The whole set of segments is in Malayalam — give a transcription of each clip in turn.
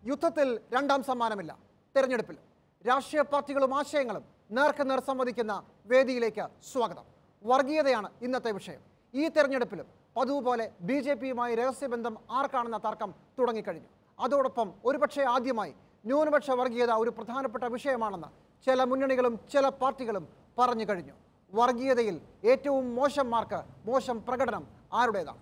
യുദ്ധത്തിൽ രണ്ടാം സമ്മാനമില്ല തെരഞ്ഞെടുപ്പിൽ രാഷ്ട്രീയ പാർട്ടികളും ആശയങ്ങളും നേർക്ക് നേർ സംവദിക്കുന്ന വേദിയിലേക്ക് സ്വാഗതം വർഗീയതയാണ് ഇന്നത്തെ വിഷയം ഈ തെരഞ്ഞെടുപ്പിലും പതിവ് പോലെ ബി ജെ പിയുമായി രഹസ്യബന്ധം ആർക്കാണെന്ന തർക്കം തുടങ്ങിക്കഴിഞ്ഞു അതോടൊപ്പം ഒരുപക്ഷെ ആദ്യമായി ന്യൂനപക്ഷ വർഗീയത ഒരു പ്രധാനപ്പെട്ട വിഷയമാണെന്ന് ചില മുന്നണികളും ചില പാർട്ടികളും പറഞ്ഞു കഴിഞ്ഞു വർഗീയതയിൽ ഏറ്റവും മോശം മാർക്ക് മോശം പ്രകടനം ആരുടേതാണ്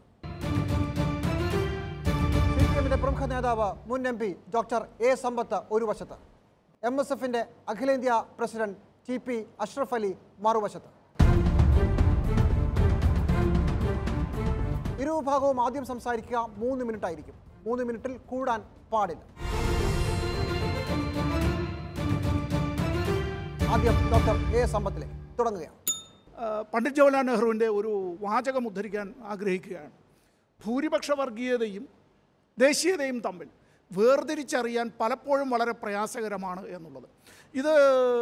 സി പി എമ്മിന്റെ പ്രമുഖ നേതാവ് മുൻ M P doctor A Sampath ഒരു വശത്ത് എം എസ് എഫിന്റെ അഖിലേന്ത്യാ president T P Ashraf Ali മറുവശത്ത് ഇരുവിഭാഗവും ആദ്യം സംസാരിക്കുക മൂന്ന് മിനിറ്റ് ആയിരിക്കും മൂന്ന് മിനിറ്റിൽ കൂടാൻ പാടില്ല ആദ്യം ഡോക്ടർ എ സമ്പത്തിലേക്ക് തുടങ്ങുകയാണ് ആ, പണ്ഡിറ്റ് ജവഹർലാൽ നെഹ്റുവിൻ്റെ ഒരു വാചകം ഉദ്ധരിക്കാൻ ആഗ്രഹിക്കുകയാണ് ഭൂരിപക്ഷ വർഗീയതയും ദേശീയതയും തമ്മിൽ വേർതിരിച്ചറിയാൻ പലപ്പോഴും വളരെ പ്രയാസകരമാണ് എന്നുള്ളത് ഇത്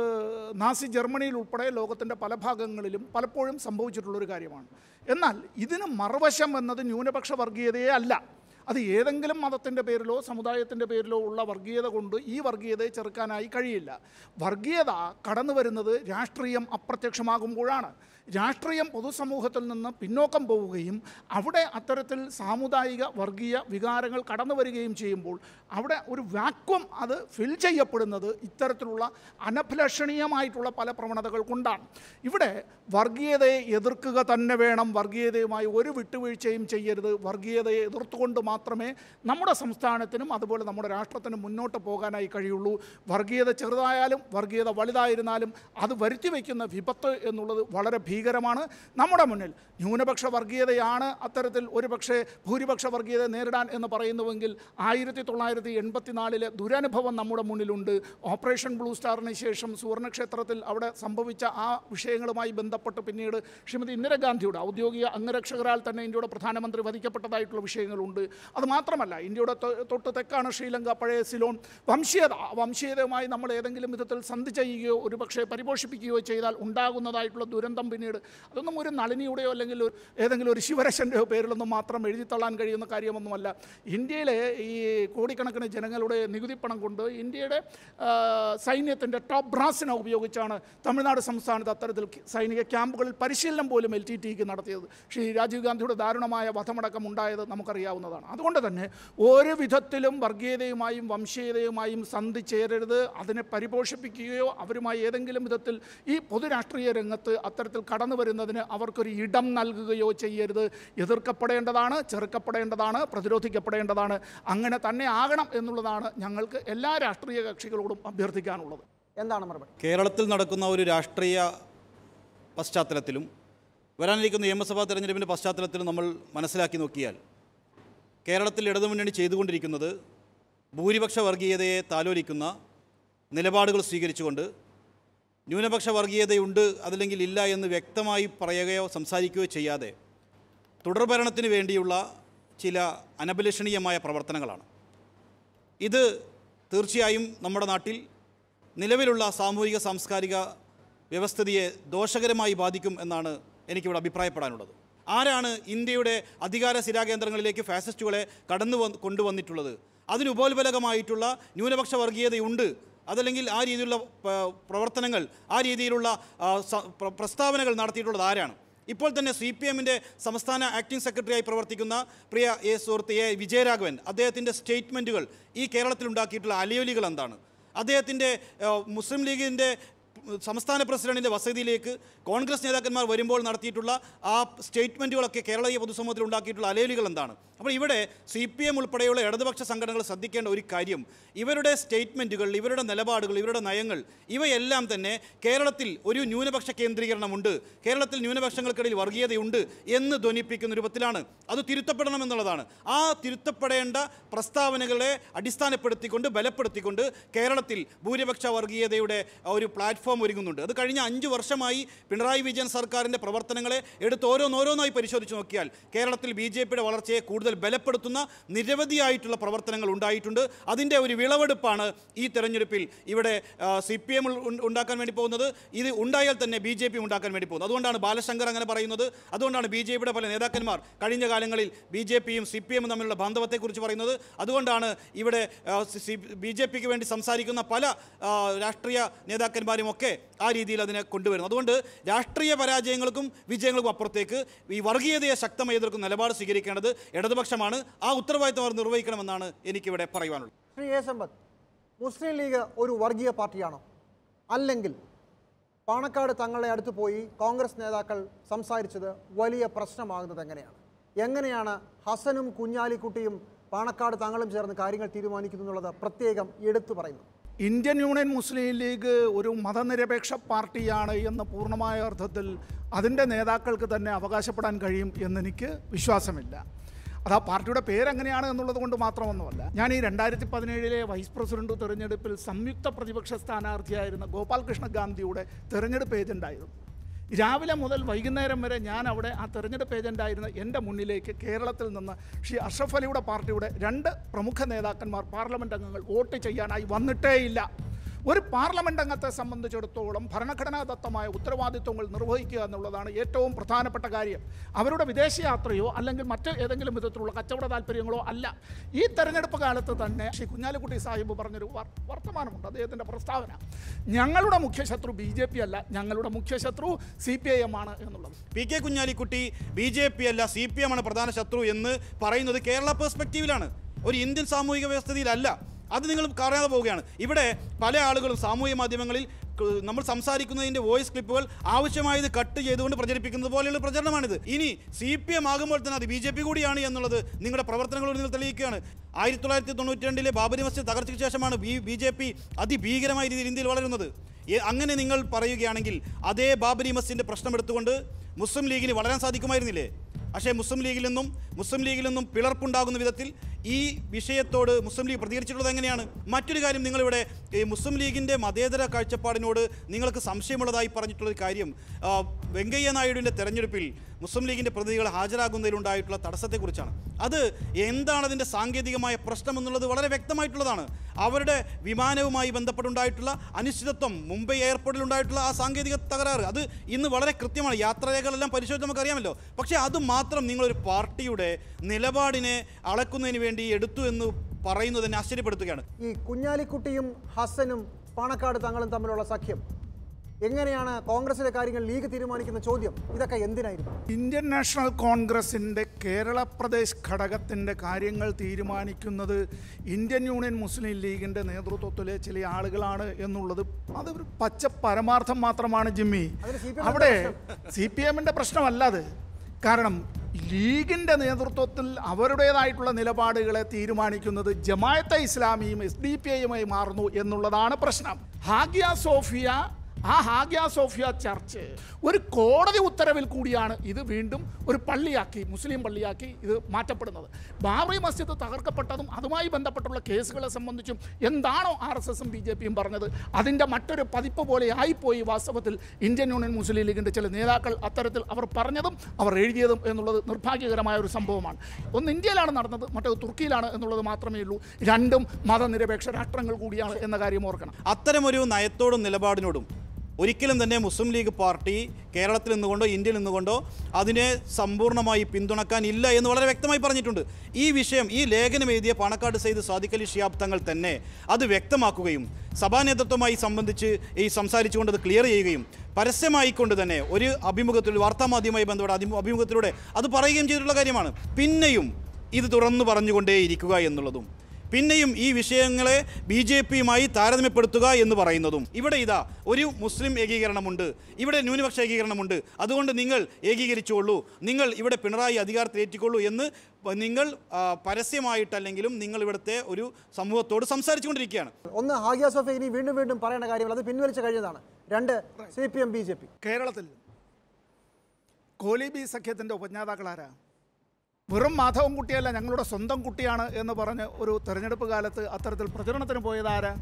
നാസി ജർമ്മനിയിൽ ഉൾപ്പെടെ ലോകത്തിൻ്റെ പല ഭാഗങ്ങളിലും പലപ്പോഴും സംഭവിച്ചിട്ടുള്ളൊരു കാര്യമാണ് എന്നാൽ ഇതിന് മറുവശം എന്നത് ന്യൂനപക്ഷ വർഗീയതയെ അല്ല അത് ഏതെങ്കിലും മതത്തിൻ്റെ പേരിലോ സമുദായത്തിൻ്റെ പേരിലോ ഉള്ള വർഗീയത കൊണ്ട് ഈ വർഗീയതയെ ചെറുക്കാനായി കഴിയില്ല വർഗീയത കടന്നു വരുന്നത് രാഷ്ട്രീയം അപ്രത്യക്ഷമാകുമ്പോഴാണ് രാഷ്ട്രീയം പൊതുസമൂഹത്തിൽ നിന്ന് പിന്നോക്കം പോവുകയും അവിടെ അത്തരത്തിൽ സാമുദായിക വർഗീയ വികാരങ്ങൾ കടന്നു വരികയും ചെയ്യുമ്പോൾ അവിടെ ഒരു വാക്വം അത് ഫിൽ ചെയ്യപ്പെടുന്നത് ഇത്തരത്തിലുള്ള അനഭിലഷണീയമായിട്ടുള്ള പല പ്രവണതകൾ കൊണ്ടാണ് ഇവിടെ വർഗീയതയെ എതിർക്കുക തന്നെ വേണം വർഗീയതയുമായി ഒരു വിട്ടുവീഴ്ചയും ചെയ്യരുത് വർഗീയതയെ എതിർത്തുകൊണ്ട് മാത്രമേ നമ്മുടെ സംസ്ഥാനത്തിനും അതുപോലെ നമ്മുടെ രാഷ്ട്രത്തിനും മുന്നോട്ട് പോകാനായി കഴിയുള്ളൂ വർഗീയത ചെറുതായാലും വർഗീയത വലുതായിരുന്നാലും അത് വരുത്തി വയ്ക്കുന്ന വിപത്ത് എന്നുള്ളത് വളരെ ഭീകരമാണ് നമ്മുടെ മുന്നിൽ ന്യൂനപക്ഷ വർഗീയതയാണ് അത്തരത്തിൽ ഒരുപക്ഷെ ഭൂരിപക്ഷ വർഗീയത നേരിടാൻ എന്ന് പറയുന്നുവെങ്കിൽ ആയിരത്തി തൊള്ളായിരത്തി എൺപത്തിനാലിലെ ദുരനുഭവം നമ്മുടെ മുന്നിലുണ്ട് ഓപ്പറേഷൻ ബ്ലൂ സ്റ്റാറിന് ശേഷം സുവർണക്ഷേത്രത്തിൽ അവിടെ സംഭവിച്ച ആ വിഷയങ്ങളുമായി ബന്ധപ്പെട്ട് പിന്നീട് ശ്രീമതി ഇന്ദിരാഗാന്ധിയുടെ ഔദ്യോഗിക അംഗരക്ഷകരാൽ തന്നെ ഇന്ത്യയുടെ പ്രധാനമന്ത്രി വധിക്കപ്പെട്ടതായിട്ടുള്ള വിഷയങ്ങളുണ്ട് അത് മാത്രമല്ല ഇന്ത്യയുടെ തൊ- തൊട്ട് തെക്കാണ് ശ്രീലങ്ക പഴയ സിലോൺ വംശീയത ആ വംശീയതയുമായി നമ്മൾ ഏതെങ്കിലും വിധത്തിൽ സന്ധി ചെയ്യുകയോ ഒരുപക്ഷെ പരിപോഷിപ്പിക്കുകയോ ചെയ്താൽ ഉണ്ടാകുന്നതായിട്ടുള്ള ദുരന്തം പിന്നീട് അതൊന്നും ഒരു നളിനിയുടെയോ അല്ലെങ്കിൽ ഒരു- ഏതെങ്കിലും ഒരു ശിവരശൻ്റെയോ പേരിലൊന്നും മാത്രം എഴുതിത്തള്ളാൻ കഴിയുന്ന കാര്യമൊന്നുമല്ല ഇന്ത്യയിലെ ഈ കോടിക്കണക്കിന് ജനങ്ങളുടെ നികുതിപ്പണം കൊണ്ട് ഇന്ത്യയുടെ സൈന്യത്തിൻ്റെ ടോപ്പ് ബ്രാസിനെ ഉപയോഗിച്ചാണ് തമിഴ്നാട് സംസ്ഥാനത്ത് അത്തരത്തിൽ സൈനിക ക്യാമ്പുകളിൽ പരിശീലനം പോലും എൽ ടി ടിക്ക് നടത്തിയത് ശ്രീ രാജീവ് ഗാന്ധിയുടെ ദാരുണമായ വധമടക്കം ഉണ്ടായത് നമുക്കറിയാവുന്നതാണ് അതുകൊണ്ട് തന്നെ ഒരു വിധത്തിലും വർഗീയതയുമായും വംശീയതയുമായും സന്ധി ചേരരുത് അതിനെ പരിപോഷിപ്പിക്കുകയോ അവരുമായി ഏതെങ്കിലും വിധത്തിൽ ഈ പൊതുരാഷ്ട്രീയ രംഗത്ത് അത്തരത്തിൽ കടന്നു വരുന്നതിന് അവർക്കൊരു ഇടം നൽകുകയോ ചെയ്യരുത് എതിർക്കപ്പെടേണ്ടതാണ് ചെറുക്കപ്പെടേണ്ടതാണ് പ്രതിരോധിക്കപ്പെടേണ്ടതാണ് അങ്ങനെ തന്നെ ആകണം എന്നുള്ളതാണ് ഞങ്ങൾക്ക് എല്ലാ രാഷ്ട്രീയ കക്ഷികളോടും അഭ്യർത്ഥിക്കാനുള്ളത് എന്താണ് മറുപടി കേരളത്തിൽ നടക്കുന്ന ഒരു രാഷ്ട്രീയ പശ്ചാത്തലത്തിലും വരാനിരിക്കുന്ന നിയമസഭാ തെരഞ്ഞെടുപ്പിൻ്റെ പശ്ചാത്തലത്തിലും നമ്മൾ മനസ്സിലാക്കി നോക്കിയാൽ കേരളത്തിൽ ഇടതുമുന്നണി ചെയ്തുകൊണ്ടിരിക്കുന്നത് ഭൂരിപക്ഷ വർഗീയതയെ താലോലിക്കുന്ന നിലപാടുകൾ സ്വീകരിച്ചുകൊണ്ട് ന്യൂനപക്ഷ വർഗീയതയുണ്ട് അതല്ലെങ്കിൽ ഇല്ല എന്ന് വ്യക്തമായി പറയുകയോ സംസാരിക്കുകയോ ചെയ്യാതെ തുടർഭരണത്തിന് വേണ്ടിയുള്ള ചില അനഭിലഷണീയമായ പ്രവർത്തനങ്ങളാണ് ഇത് തീർച്ചയായും നമ്മുടെ നാട്ടിൽ നിലവിലുള്ള സാമൂഹിക സാംസ്കാരിക വ്യവസ്ഥിതിയെ ദോഷകരമായി ബാധിക്കും എന്നാണ് എനിക്കിവിടെ അഭിപ്രായപ്പെടാനുള്ളത് ആരാണ് ഇന്ത്യയുടെ അധികാര സ്ഥിരാകേന്ദ്രങ്ങളിലേക്ക് ഫാസിസ്റ്റുകളെ കടന്നു വന്ന് കൊണ്ടുവന്നിട്ടുള്ളത് അതിന് ഉപോത്ബലകമായിട്ടുള്ള ന്യൂനപക്ഷ വർഗീയതയുണ്ട് അതല്ലെങ്കിൽ ആ രീതിയിലുള്ള പ- പ്രവർത്തനങ്ങൾ ആ രീതിയിലുള്ള ആ, സ- പ്ര- പ്രസ്താവനകൾ നടത്തിയിട്ടുള്ളത് ആരാണ് ഇപ്പോൾ തന്നെ സി പി എമ്മിൻ്റെ സംസ്ഥാന ആക്ടിംഗ് സെക്രട്ടറിയായി പ്രവർത്തിക്കുന്ന പ്രിയ എ സുഹൃത്ത് എ വിജയരാഘവൻ അദ്ദേഹത്തിൻ്റെ സ്റ്റേറ്റ്മെൻറ്റുകൾ ഈ കേരളത്തിൽ ഉണ്ടാക്കിയിട്ടുള്ള അലയൊലികൾ എന്താണ് അദ്ദേഹത്തിൻ്റെ ഏഹ്, മുസ്ലിം ലീഗിൻ്റെ സംസ്ഥാന പ്രസിഡന്റിൻ്റെ വസതിയിലേക്ക് കോൺഗ്രസ് നേതാക്കന്മാർ വരുമ്പോൾ നടത്തിയിട്ടുള്ള ആ സ്റ്റേറ്റ്മെൻറ്റുകളൊക്കെ കേരളീയ പൊതുസമൂഹത്തിൽ ഉണ്ടാക്കിയിട്ടുള്ള അലയൊലികൾ എന്താണ് അപ്പോൾ ഇവിടെ സി പി എം ഉൾപ്പെടെയുള്ള ഇടതുപക്ഷ സംഘടനകൾ ശ്രദ്ധിക്കേണ്ട ഒരു കാര്യം ഇവരുടെ സ്റ്റേറ്റ്മെൻറ്റുകൾ ഇവരുടെ നിലപാടുകൾ ഇവരുടെ നയങ്ങൾ ഇവയെല്ലാം തന്നെ കേരളത്തിൽ ഒരു ന്യൂനപക്ഷ കേന്ദ്രീകരണമുണ്ട് കേരളത്തിൽ ന്യൂനപക്ഷങ്ങൾക്കിടയിൽ വർഗീയതയുണ്ട് എന്ന് ധ്വനിപ്പിക്കുന്ന രൂപത്തിലാണ് അത് തിരുത്തപ്പെടണം എന്നുള്ളതാണ് ആ തിരുത്തപ്പെടേണ്ട പ്രസ്താവനകളെ അടിസ്ഥാനപ്പെടുത്തിക്കൊണ്ട് ബലപ്പെടുത്തിക്കൊണ്ട് കേരളത്തിൽ ഭൂരിപക്ഷ വർഗീയതയുടെ ഒരു പ്ലാറ്റ്ഫോം പോകാൻ ഒരുങ്ങുന്നുണ്ട് അത് കഴിഞ്ഞ അഞ്ച് വർഷമായി പിണറായി വിജയൻ സർക്കാരിൻ്റെ പ്രവർത്തനങ്ങളെ എടുത്ത് ഓരോന്നോരോന്നായി പരിശോധിച്ച് നോക്കിയാൽ കേരളത്തിൽ ബി ജെ പിയുടെ വളർച്ചയെ കൂടുതൽ ബലപ്പെടുത്തുന്ന നിരവധിയായിട്ടുള്ള പ്രവർത്തനങ്ങൾ ഉണ്ടായിട്ടുണ്ട് അതിൻ്റെ ഒരു വിളവെടുപ്പാണ് ഈ തെരഞ്ഞെടുപ്പിൽ ഇവിടെ സി പി എം ഉണ്ടാക്കാൻ വേണ്ടി പോകുന്നത് ഇത് ഉണ്ടായാൽ തന്നെ ബി ജെ പി ഉണ്ടാക്കാൻ വേണ്ടി പോകുന്നത് അതുകൊണ്ടാണ് ബാലശങ്കർ അങ്ങനെ പറയുന്നത് അതുകൊണ്ടാണ് ബി ജെ പിയുടെ പല നേതാക്കന്മാർ കഴിഞ്ഞ കാലങ്ങളിൽ ബി ജെ പിയും സി പി എമ്മും തമ്മിലുള്ള ബന്ധവത്തെക്കുറിച്ച് പറയുന്നത് അതുകൊണ്ടാണ് ഇവിടെ ബി ജെ പിക്ക് വേണ്ടി സംസാരിക്കുന്ന പല ആ, രാഷ്ട്രീയ നേതാക്കന്മാരും ഒക്കെ ആ രീതിയിൽ അതിനെ കൊണ്ടുവരുന്നത് അതുകൊണ്ട് രാഷ്ട്രീയ പരാജയങ്ങൾക്കും വിജയങ്ങൾക്കും അപ്പുറത്തേക്ക് ഈ വർഗീയതയെ ശക്തമായി എതിർക്കുന്ന നിലപാട് സ്വീകരിക്കേണ്ടത് ഇടതുപക്ഷമാണ് ആ ഉത്തരവാദിത്തം അവർ നിർവഹിക്കണമെന്നാണ് എനിക്കിവിടെ പറയുവാനുള്ളത് ശ്രീ എ സമ്പത്ത് മുസ്ലിം ലീഗ് ഒരു വർഗീയ പാർട്ടിയാണോ അല്ലെങ്കിൽ പാണക്കാട് തങ്ങളുടെ അടുത്ത് പോയി കോൺഗ്രസ് നേതാക്കൾ സംസാരിച്ചത് വലിയ പ്രശ്നമാകുന്നത് എങ്ങനെയാണ് എങ്ങനെയാണ് ഹസനും കുഞ്ഞാലിക്കുട്ടിയും പാണക്കാട് തങ്ങളും ചേർന്ന് കാര്യങ്ങൾ തീരുമാനിക്കുന്നു എന്നുള്ളത് പ്രത്യേകം എടുത്തു പറയുന്നു ഇന്ത്യൻ യൂണിയൻ മുസ്ലിം ലീഗ് ഒരു മതനിരപേക്ഷ പാർട്ടിയാണ് എന്ന് പൂർണ്ണമായ അർത്ഥത്തിൽ അതിൻ്റെ നേതാക്കൾക്ക് തന്നെ അവകാശപ്പെടാൻ കഴിയും എന്നെനിക്ക് വിശ്വാസമില്ല അത് ആ പാർട്ടിയുടെ പേരെങ്ങനെയാണ് എന്നുള്ളത് കൊണ്ട് മാത്രമൊന്നുമല്ല ഞാൻ ഈ രണ്ടായിരത്തി പതിനേഴിലെ വൈസ് പ്രസിഡന്റ് തെരഞ്ഞെടുപ്പിൽ സംയുക്ത പ്രതിപക്ഷ സ്ഥാനാർത്ഥിയായിരുന്ന ഗോപാൽകൃഷ്ണ ഗാന്ധിയുടെ തെരഞ്ഞെടുപ്പ് ഏജൻ്റായിരുന്നു രാവിലെ മുതൽ വൈകുന്നേരം വരെ ഞാൻ അവിടെ ആ തെരഞ്ഞെടുപ്പ് ഏജൻ്റായിരുന്ന എൻ്റെ മുന്നിലേക്ക് കേരളത്തിൽ നിന്ന് ശ്രീ അഷ്റഫ് അലിയുടെ പാർട്ടിയുടെ രണ്ട് പ്രമുഖ നേതാക്കന്മാർ പാർലമെൻറ്റ് അംഗങ്ങൾ വോട്ട് ചെയ്യാനായി വന്നിട്ടേയില്ല ഒരു പാർലമെൻറ്റ് അംഗത്തെ സംബന്ധിച്ചിടത്തോളം ഭരണഘടനാദത്തമായ ഉത്തരവാദിത്വങ്ങൾ നിർവഹിക്കുക എന്നുള്ളതാണ് ഏറ്റവും പ്രധാനപ്പെട്ട കാര്യം അവരുടെ വിദേശയാത്രയോ അല്ലെങ്കിൽ മറ്റ് ഏതെങ്കിലും വിധത്തിലുള്ള കച്ചവട താല്പര്യങ്ങളോ അല്ല ഈ തെരഞ്ഞെടുപ്പ് കാലത്ത് തന്നെ ശ്രീ കുഞ്ഞാലിക്കുട്ടി സാഹിബ് പറഞ്ഞൊരു വർ- വർത്തമാനമുണ്ട് അദ്ദേഹത്തിൻ്റെ പ്രസ്താവന ഞങ്ങളുടെ മുഖ്യശത്രു ബി ജെ പി അല്ല ഞങ്ങളുടെ മുഖ്യശത്രു സി പി ഐ എം ആണ് എന്നുള്ളത് P K Kunhalikutty B J P അല്ല സി പി എം ആണ് പ്രധാന ശത്രു എന്ന് പറയുന്നത് കേരള പെർസ്പെക്റ്റീവിലാണ് ഒരു ഇന്ത്യൻ സാമൂഹിക വ്യവസ്ഥയിലല്ല അത് നിങ്ങൾ കാണാതെ പോവുകയാണ് ഇവിടെ പല ആളുകളും സാമൂഹ്യ മാധ്യമങ്ങളിൽ ക- നമ്മൾ സംസാരിക്കുന്നതിൻ്റെ വോയിസ് ക്ലിപ്പുകൾ ആവശ്യമായത് കട്ട് ചെയ്തുകൊണ്ട് പ്രചരിപ്പിക്കുന്നത് പോലെയുള്ള പ്രചരണമാണിത് ഇനി സി പി എം ആകുമ്പോൾ തന്നെ അത് ബി ജെ പി കൂടിയാണ് എന്നുള്ളത് നിങ്ങളുടെ പ്രവർത്തനങ്ങളോട് നിങ്ങൾ തെളിയിക്കുകയാണ് ആയിരത്തി തൊള്ളായിരത്തി തൊണ്ണൂറ്റി രണ്ടിലെ ബാബരി മസ്ജിദ് തകർച്ചയ്ക്ക് ശേഷമാണ് ബി ബി ജെ പി അതിഭീകരമായ രീതിയിൽ ഇന്ത്യയിൽ വളരുന്നത് ഏ- അങ്ങനെ നിങ്ങൾ പറയുകയാണെങ്കിൽ അതേ ബാബരി മസ്ജിദിൻ്റെ പ്രശ്നം എടുത്തുകൊണ്ട് മുസ്ലിം ലീഗിന് വളരാൻ സാധിക്കുമായിരുന്നില്ലേ പക്ഷേ മുസ്ലിം ലീഗിൽ നിന്നും മുസ്ലിം ലീഗിൽ നിന്നും പിളർപ്പുണ്ടാകുന്ന വിധത്തിൽ ഈ വിഷയത്തോട് മുസ്ലിം ലീഗ് പ്രതികരിച്ചിട്ടുള്ളത് എങ്ങനെയാണ് മറ്റൊരു കാര്യം നിങ്ങളിവിടെ ഈ മുസ്ലിം ലീഗിൻ്റെ മതേതര കാഴ്ചപ്പാടിനോട് നിങ്ങൾക്ക് സംശയമുള്ളതായി പറഞ്ഞിട്ടുള്ളൊരു കാര്യം ആ, വെങ്കയ്യ നായിഡുവിൻ്റെ തെരഞ്ഞെടുപ്പിൽ മുസ്ലിം ലീഗിൻ്റെ പ്രതിനിധികൾ ഹാജരാകുന്നതിലുണ്ടായിട്ടുള്ള തടസ്സത്തെക്കുറിച്ചാണ് അത് എന്താണ് അതിൻ്റെ സാങ്കേതികമായ പ്രശ്നം എന്നുള്ളത് വളരെ വ്യക്തമായിട്ടുള്ളതാണ് അവരുടെ വിമാനവുമായി ബന്ധപ്പെട്ടുണ്ടായിട്ടുള്ള അനിശ്ചിതത്വം മുംബൈ എയർപോർട്ടിൽ ഉണ്ടായിട്ടുള്ള ആ സാങ്കേതിക തകരാറ് അത് ഇന്ന് വളരെ കൃത്യമാണ് യാത്രാരേഖകളെല്ലാം പരിശോധിച്ച് നമുക്കറിയാമല്ലോ പക്ഷേ അത് മാത്രം നിങ്ങളൊരു പാർട്ടിയുടെ നിലപാടിനെ അളക്കുന്നതിന് വേണ്ടി എടുത്തു എന്ന് പറയുന്നത് തന്നെ ആശ്ചര്യപ്പെടുത്തുകയാണ് ഈ കുഞ്ഞാലിക്കുട്ടിയും ഹസനും പാണക്കാട് തങ്ങളും തമ്മിലുള്ള സഖ്യം എങ്ങനെയാണ് കോൺഗ്രസിലെ കാര്യങ്ങൾ ലീഗ് തീരുമാനിക്കുന്ന ചോദ്യം ഇതൊക്കെ എന്തിനായിരുന്നു ഇന്ത്യൻ നാഷണൽ കോൺഗ്രസിൻ്റെ കേരള പ്രദേശ് ഘടകത്തിൻ്റെ കാര്യങ്ങൾ തീരുമാനിക്കുന്നത് ഇന്ത്യൻ യൂണിയൻ മുസ്ലിം ലീഗിൻ്റെ നേതൃത്വത്തിലെ ചില ആളുകളാണ് എന്നുള്ളത് അത് ഒരു പച്ച പരമാർത്ഥം മാത്രമാണ് ജിമ്മി അതിന് CPM ന്റെ അവിടെ സി പി എമ്മിൻ്റെ പ്രശ്നമല്ല അത് കാരണം ലീഗിൻ്റെ നേതൃത്വത്തിൽ അവരുടേതായിട്ടുള്ള നിലപാടുകളെ തീരുമാനിക്കുന്നത് ജമായത്തെ ഇസ്ലാമിയും എസ് ഡി പി ഐയുമായി മാറുന്നു എന്നുള്ളതാണ് പ്രശ്നം ഹാഗിയ സോഫിയ ആ ഹാഗിയ സോഫിയ ചർച്ച് ഒരു കോടതി ഉത്തരവിൽ കൂടിയാണ് ഇത് വീണ്ടും ഒരു പള്ളിയാക്കി മുസ്ലിം പള്ളിയാക്കി ഇത് മാറ്റപ്പെടുന്നത് ബാബറി മസ്ജിദ് തകർക്കപ്പെട്ടതും അതുമായി ബന്ധപ്പെട്ടുള്ള കേസുകളെ സംബന്ധിച്ചും എന്താണോ ആർ എസ് എസും ബി ജെ പിയും പറഞ്ഞത് അതിൻ്റെ മറ്റൊരു പതിപ്പ് പോലെ ആയിപ്പോയി വാസ്തവത്തിൽ ഇന്ത്യൻ യൂണിയൻ മുസ്ലിം ലീഗിൻ്റെ ചില നേതാക്കൾ അത്തരത്തിൽ അവർ പറഞ്ഞതും അവർ എഴുതിയതും എന്നുള്ളത് നിർഭാഗ്യകരമായ ഒരു സംഭവമാണ് ഒന്ന് ഇന്ത്യയിലാണ് നടന്നത് മറ്റേത് തുർക്കിയിലാണ് എന്നുള്ളത് മാത്രമേ ഉള്ളൂ രണ്ടും മതനിരപേക്ഷ രാഷ്ട്രങ്ങൾ കൂടിയാണ് എന്ന കാര്യം ഓർക്കണം അത്തരമൊരു നയത്തോടും നിലപാടിനോടും ഒരിക്കലും തന്നെ മുസ്ലിം ലീഗ് പാർട്ടി കേരളത്തിൽ നിന്നുകൊണ്ടോ ഇന്ത്യയിൽ നിന്നുകൊണ്ടോ അതിനെ സമ്പൂർണ്ണമായി പിന്തുണക്കാനില്ല എന്ന് വളരെ വ്യക്തമായി പറഞ്ഞിട്ടുണ്ട് ഈ വിഷയം ഈ ലേഖനം എഴുതിയ പാണക്കാട് സെയ്ത് സാദിഖ് അലി ഷിയാബ് തങ്ങൾ തന്നെ അത് വ്യക്തമാക്കുകയും സഭാ നേതൃത്വമായി സംബന്ധിച്ച് ഈ സംസാരിച്ചുകൊണ്ട് അത് ക്ലിയർ ചെയ്യുകയും പരസ്യമായിക്കൊണ്ട് തന്നെ ഒരു അഭിമുഖത്തിൽ വാർത്താമാധ്യമമായി ബന്ധപ്പെട്ട അഭിമു- അഭിമുഖത്തിലൂടെ അത് പറയുകയും ചെയ്തിട്ടുള്ള കാര്യമാണ് പിന്നെയും ഇത് തുറന്നു പറഞ്ഞുകൊണ്ടേയിരിക്കുക എന്നുള്ളതും പിന്നെയും ഈ വിഷയങ്ങളെ ബി ജെ പിയുമായി താരതമ്യപ്പെടുത്തുക എന്ന് പറയുന്നതും ഇവിടെ ഇതാ ഒരു മുസ്ലിം ഏകീകരണമുണ്ട് ഇവിടെ ന്യൂനപക്ഷ ഏകീകരണമുണ്ട് അതുകൊണ്ട് നിങ്ങൾ ഏകീകരിച്ചുകൊള്ളൂ നിങ്ങൾ ഇവിടെ പിണറായി അധികാരത്തിലേറ്റിക്കൊള്ളൂ എന്ന് നിങ്ങൾ ആ, പരസ്യമായിട്ടല്ലെങ്കിലും നിങ്ങൾ ഇവിടുത്തെ ഒരു സമൂഹത്തോട് സംസാരിച്ചുകൊണ്ടിരിക്കുകയാണ് ഒന്ന് ഹാഗിയ സോഫിയ ഇനി വീണ്ടും വീണ്ടും പറയേണ്ട കാര്യങ്ങൾ അത് പിൻവലിച്ച് കഴിഞ്ഞതാണ് രണ്ട് C P M B J P കേരളത്തിൽ കോലി ബി സഖ്യത്തിൻ്റെ ഉപജ്ഞാതാക്കളാരാ വെറും മാധവൻ കുട്ടിയല്ല ഞങ്ങളുടെ സ്വന്തം കുട്ടിയാണ് എന്ന് പറഞ്ഞ് ഒരു തെരഞ്ഞെടുപ്പ് കാലത്ത് അത്തരത്തിൽ പ്രചരണത്തിന് പോയതാരാ